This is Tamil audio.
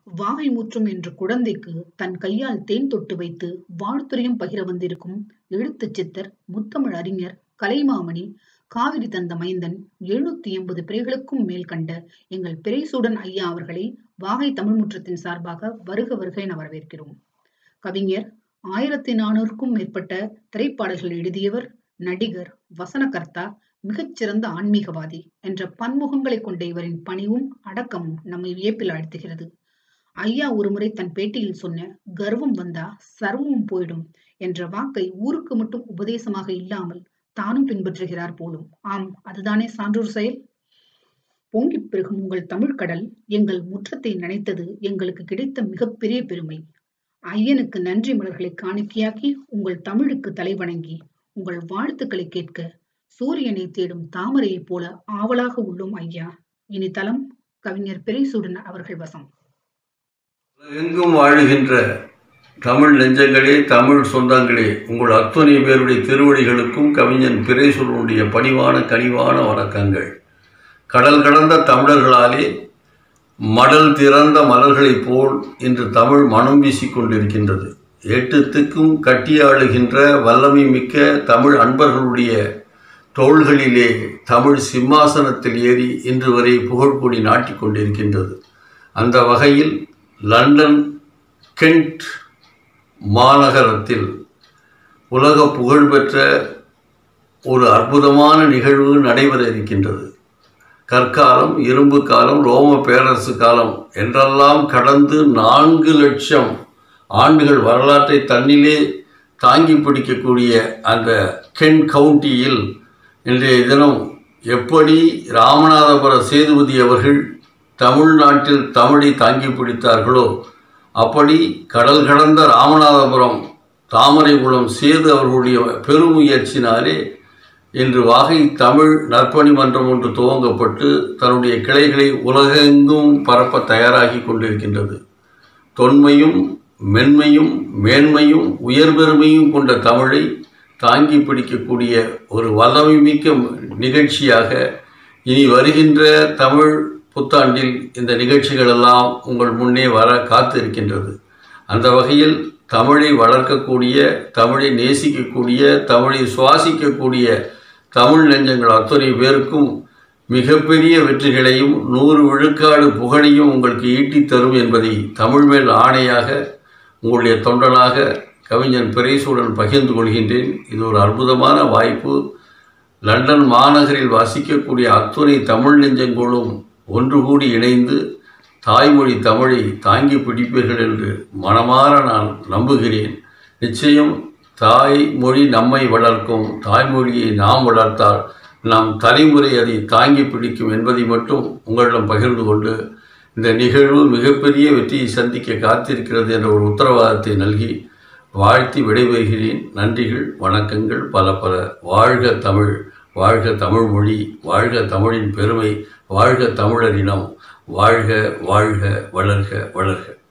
வாகை முற்றும் என்ற குழந்தைக்கு தன் கையால் தேன் தொட்டு வைத்து வாழ்த்துரையும் பகிர வந்திருக்கும் எழுத்துச் சித்தர் முத்தமிழ் அறிஞர் கலைமாமணி காவிரி தந்த மைந்தன் எழுநூத்தி எண்பது பிறைகளுக்கும் மேல் கண்ட எங்கள் பிறைசூடன் ஐயா அவர்களை வாகை தமிழ் முற்றத்தின் சார்பாக வருக வருக என வரவேற்கிறோம் கவிஞர் ஆயிரத்தி நானூறுக்கும் மேற்பட்ட திரைப்பாடல்கள் எழுதியவர் நடிகர் வசனகர்த்தா மிகச்சிறந்த ஆன்மீகவாதி என்ற பன்முகங்களை கொண்ட இவரின் பணிவும் அடக்கமும் நம்மை வியப்பில் ஆழ்த்துகிறது ஐயா ஒருமுறை தன் பேட்டியில் சொன்ன கர்வம் வந்தா சர்வமும் போயிடும் என்ற வாக்கை ஊருக்கு மட்டும் உபதேசமாக இல்லாமல் தானும் பின்பற்றுகிறார் போலும் ஆம் அதுதானே சான்றோர் செயல் பொங்கிப் பெருகும் உங்கள் தமிழ் கடல் எங்கள் முற்றத்தை நினைத்தது எங்களுக்கு கிடைத்த மிகப்பெரிய பெருமை ஐயனுக்கு நன்றி மலர்களை காணிக்கையாக்கி உங்கள் தமிழுக்கு தலைவணங்கி உங்கள் வாழ்த்துக்களை கேட்க சூரியனை தேடும் தாமரையைப் போல ஆவலாக உள்ளோம் ஐயா இனி தலம் கவிஞர் பெரிசூடன் அவர்கள் வசம் எங்கும் வாழுகின்ற தமிழ் நெஞ்சங்களே தமிழ் சொந்தங்களே உங்கள் அத்துணை பேருடைய திருவடிகளுக்கும் கவிஞன் பிறைசூரனுடைய பணிவான கனிவான வணக்கங்கள் கடல் கடந்த தமிழர்களாலே மடல் திறந்த மலர்களைப் போல் இன்று தமிழ் மனம் வீசிக் கொண்டிருக்கின்றது எட்டுத்துக்கும் கட்டியாளுகின்ற வல்லமை மிக்க தமிழ் அன்பர்களுடைய தோள்களிலே தமிழ் சிம்மாசனத்தில் ஏறி இன்று வரை புகழ்கொடி நாட்டிக் கொண்டிருக்கின்றது அந்த வகையில் லண்டன் கென்ட் மாநகரத்தில் உலக புகழ்பெற்ற ஒரு அற்புதமான நிகழ்வு நடைபெற இருக்கின்றது கற்காலம் இரும்பு காலம் ரோம பேரரசு காலம் என்றெல்லாம் கடந்து நான்கு லட்சம் ஆண்டுகள் வரலாற்றை தன்னிலே தாங்கி பிடிக்கக்கூடிய அந்த கென் கவுண்டியில் இன்றைய தினம் எப்படி ராமநாதபுர சேதுபதி அவர்கள் தமிழ்நாட்டில் தமிழை தாங்கி பிடித்தார்களோ அப்படி கடல் கடந்த ராமநாதபுரம் தாமரைகுளம் சேது அவர்களுடைய பெருமுயற்சினாலே இன்று வாகை தமிழ் நற்பணி மன்றம் ஒன்று துவங்கப்பட்டு தன்னுடைய கிளைகளை உலகெங்கும் பரப்ப தயாராகி கொண்டிருக்கின்றது தொன்மையும் மென்மையும் மேன்மையும் உயர்பெருமையும் கொண்ட தமிழை தாங்கி பிடிக்கக்கூடிய ஒரு வல்லமை மிக்க நிகழ்ச்சியாக இனி வருகின்ற தமிழ் புத்தாண்டில் இந்த நிகழ்ச்சிகள் எல்லாம் உங்கள் முன்னே வர காத்து இருக்கின்றது அந்த வகையில் தமிழை வளர்க்கக்கூடிய தமிழை நேசிக்கக்கூடிய தமிழை சுவாசிக்கக்கூடிய தமிழ் நெஞ்சங்கள் அத்தனை பேருக்கும் மிகப்பெரிய வெற்றிகளையும் நூறு விழுக்காடு புகழையும் உங்களுக்கு ஈட்டித் தரும் என்பதை தமிழ் மேல் ஆணையாக உங்களுடைய தொண்டனாக கவிஞன் பிரைசுடன் பகிர்ந்து கொள்கின்றேன் இது ஒரு அற்புதமான வாய்ப்பு லண்டன் மாநகரில் வசிக்கக்கூடிய அத்துணை தமிழ் நெஞ்சங்களும் ஒன்று கூடி இணைந்து தாய்மொழி தமிழை தாங்கி பிடிப்பீர்கள் என்று மனமாற நான் நம்புகிறேன் நிச்சயம் தாய்மொழி நம்மை வளர்க்கும் தாய்மொழியை நாம் வளர்த்தால் நம் தலைமுறை அதை தாங்கி பிடிக்கும் என்பதை மட்டும் உங்களிடம் பகிர்ந்து கொண்டு இந்த நிகழ்வு மிகப்பெரிய வெற்றியை சந்திக்க காத்திருக்கிறது என்ற ஒரு உத்தரவாதத்தை நல்கி வாழ்த்தி விடைபெறுகிறேன் நன்றிகள் வணக்கங்கள் பல பல வாழ்க தமிழ் வாழ்க தமிழ் மொழி வாழ்க தமிழின் பெருமை வாழ்க தமிழரினம் வாழ்க வாழ்க வளர்க வளர்க